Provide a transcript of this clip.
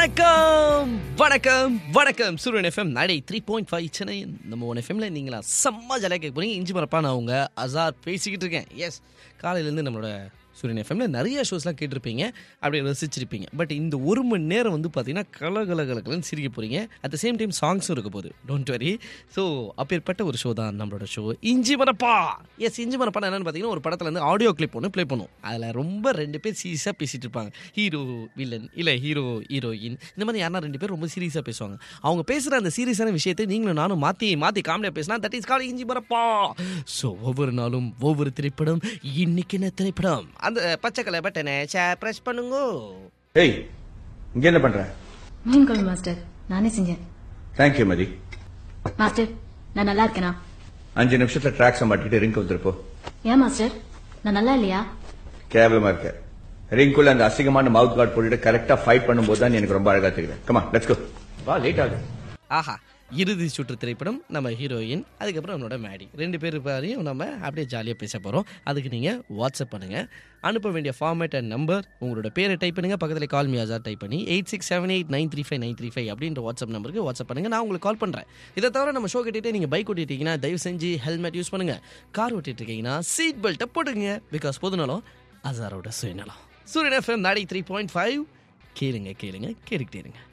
வணக்கம் வணக்கம் வணக்கம் சூரியன் எஃப்எம் நடை த்ரீ பாயிண்ட் ஃபைவ் சென்னை நம்ம ஒன் எஃப்எம்ல நீங்களா செம்ம ஜாலியாக கேட்க போறீங்க இஞ்சி மரப்பா நான் உங்க அசார் பேசிக்கிட்டு இருக்கேன் எஸ் காலையிலேருந்து நம்மளோட சூரியன் எஃப்எம்ல நிறைய ஷோஸ்லாம் கேட்டிருப்பீங்க அப்படியே ரசிச்சிருப்பீங்க பட் இந்த ஒரு மணி நேரம் வந்து பார்த்தீங்கன்னா கலகலகலகலன்னு சிரிக்க போறீங்க அட் த சேம் டைம் சாங்ஸும் இருக்க போகுது டோன்ட் வரி ஸோ அப்பேற்பட்ட ஒரு ஷோ தான் நம்மளோட ஷோ இஞ்சி மரப்பா எஸ் இஞ்சி மரப்பா என்னன்னு பார்த்தீங்கன்னா ஒரு படத்துல இருந்து ஆடியோ கிளிப் ஒன்று ப்ளே பண்ணும் அதில் ரொம்ப ரெண்டு பேர் சீரியஸாக பேசிட்டு இருப்பாங்க ஹீரோ வில்லன் இல்லை ஹீரோ ஹீரோயின் இந்த மாதிரி யாரா ரெண்டு பேர் ரொம்ப சீரியஸாக பேசுவாங்க அவங்க பேசுகிற அந்த சீரியஸான விஷயத்தை நீங்களும் நானும் மாற்றி மாற்றி காமெடியாக பேசினா தட் இஸ் கால் இஞ்சி மரப்பா ஸோ ஒவ்வொரு நாளும் ஒவ்வொரு திரைப்படம் இன்னைக்கு என்ன திரைப்படம் அந்த பச்சை கலர் பட்டனை ப்ரெஸ் பண்ணுங்க ஏய் இங்க என்ன பண்ற மீன் குழம்பு மாஸ்டர் நானே செஞ்சேன் தேங்க்யூ மதி மாஸ்டர் நான் நல்லா இருக்கேனா அஞ்சு நிமிஷத்துல ட்ராக்ஸை மாட்டிட்டு ரிங்க் வந்துருப்போ ஏன் மாஸ்டர் நான் நல்லா இல்லையா கேவலமா இருக்க ரிங்குள்ள அந்த அசிங்கமான மவுத் கார்டு போட்டுட்டு கரெக்டா ஃபைட் பண்ணும்போது தான் நீ எனக்கு ரொம்ப அழகா தெரியுது கமா லெட்ஸ் கோ வா லேட் ஆகுது ஆஹா இறுதி சுற்று திரைப்படம் நம்ம ஹீரோயின் அதுக்கப்புறம் நம்மளோட மேடி ரெண்டு பேர் பாரையும் நம்ம அப்படியே ஜாலியாக பேச போகிறோம் அதுக்கு நீங்கள் வாட்ஸ்அப் பண்ணுங்கள் அனுப்ப வேண்டிய ஃபார்மேட் அண்ட் நம்பர் உங்களோட பேரை டைப் பண்ணுங்கள் பக்கத்தில் கால் மீ ஆசார் டைப் பண்ணி eight six seven eight nine three five nine three five அப்படின்ற வாட்ஸ்அப் நம்பருக்கு வாட்ஸ்அப் பண்ணுங்கள் நான் உங்களுக்கு கால் பண்ணுறேன் இதை தவிர நம்ம ஷோ கட்டிட்டு நீங்கள் பைக் ஓட்டிட்டீங்கன்னா தயவு செஞ்சு ஹெல்மெட் யூஸ் பண்ணுங்கள் கார் ஓட்டிட்டு இருக்கீங்கன்னா சீட் பெல்ட்டை போட்டுங்க பிகாஸ் பொதுநலம் அசாரோட சுயநலம் சூரியன் எஃப்எம் நாடி த்ரீ பாயிண்ட் ஃபைவ் கேளுங்க கேளுங்க கேட்டுக்கிட்டே இருங்க